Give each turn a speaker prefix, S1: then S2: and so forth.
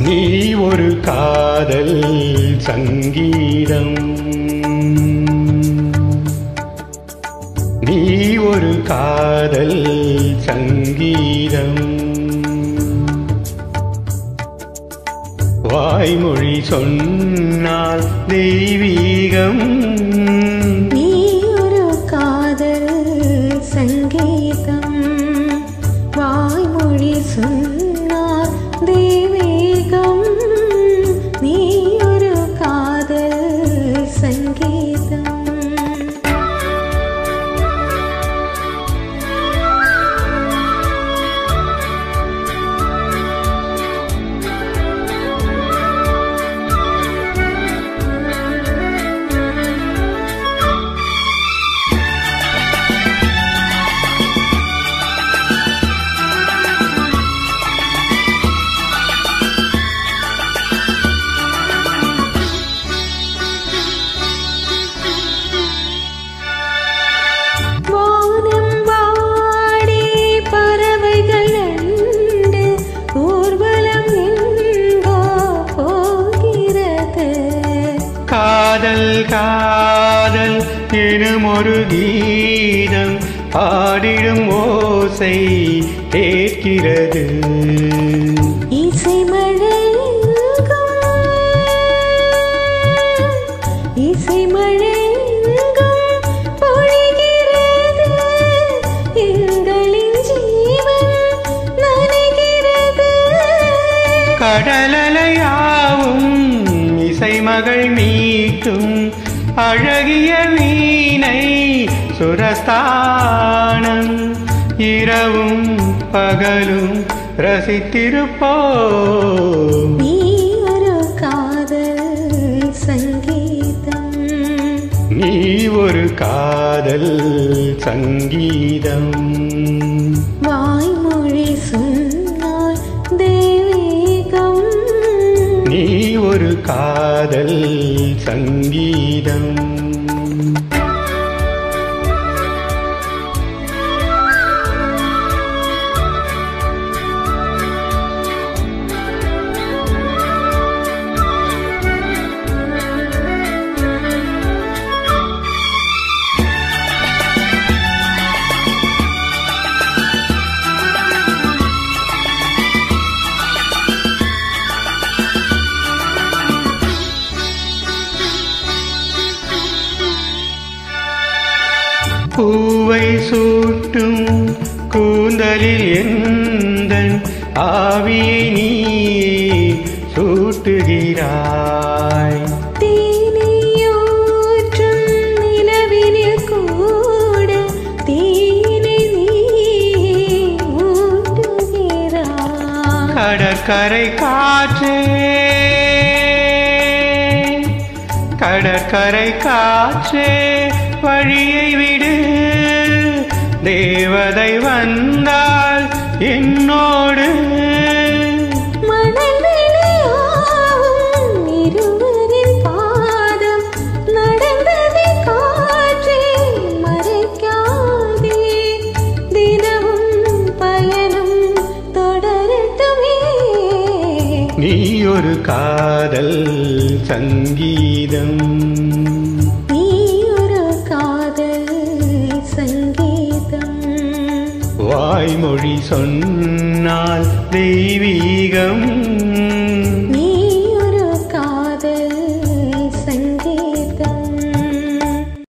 S1: நீ ஒரு காதல் சங்கீதம் நீ ஒரு காதல் சங்கீதம் வாய்மொழி சொன்னால் தெய்வீகம்
S2: நீ ஒரு காதல் சங்கீதம் வாய்மொழி சொன்னார் தெய்வீகம் நீ ஒரு காதல் சங்கீதம் வானம் வாடி பறவைகள் அண்டு ஊர்வலம் எங்கோ போகிறது
S1: காதல் காதல் எனும் ஒரு கீதம் பாடிடும் ஓசை கேட்கிறது
S2: இசை மழை எங்கும், இசை மழை எங்கும் பொழிகிறது. எங்களின் ஜீவன் நனைகிறது.
S1: கடலலையாவும் இசைமகள் மீட்டும் அழகிய வீணை சுரஸ்தானம் இரவும் பகலும் ரசித்திருப்போம்
S2: நீ ஒரு காதல் சங்கீதம்
S1: நீ ஒரு காதல் சங்கீதம்
S2: வாய்மொழி சொன்னால் தெய்வீகம்
S1: நீ ஒரு காதல் சங்கீதம் பூவை சூட்டும் கூந்தலில் எந்தன் ஆவியை நீ சூட்டுகிறாய்
S2: தேனையூற்றும் நிலவினில் கூட தேனை நீ ஊட்டுகிறாய்.
S1: கடற்கரை காற்றே கடற்கரை காற்றே வழியை விடு தேவதை வந்தால் என்னோடு
S2: மணல் வெளியாகும் இருவரின் பாதம் நடந்ததை காற்றே மறைக்காதே. தினமும் பயணம் தொடரட்டுமே
S1: நீ ஒரு காதல் சங்கீதம்
S2: நீ ஒரு காதல் சங்கீதம்
S1: வாய்மொழி சொன்னால் தெய்வீகம்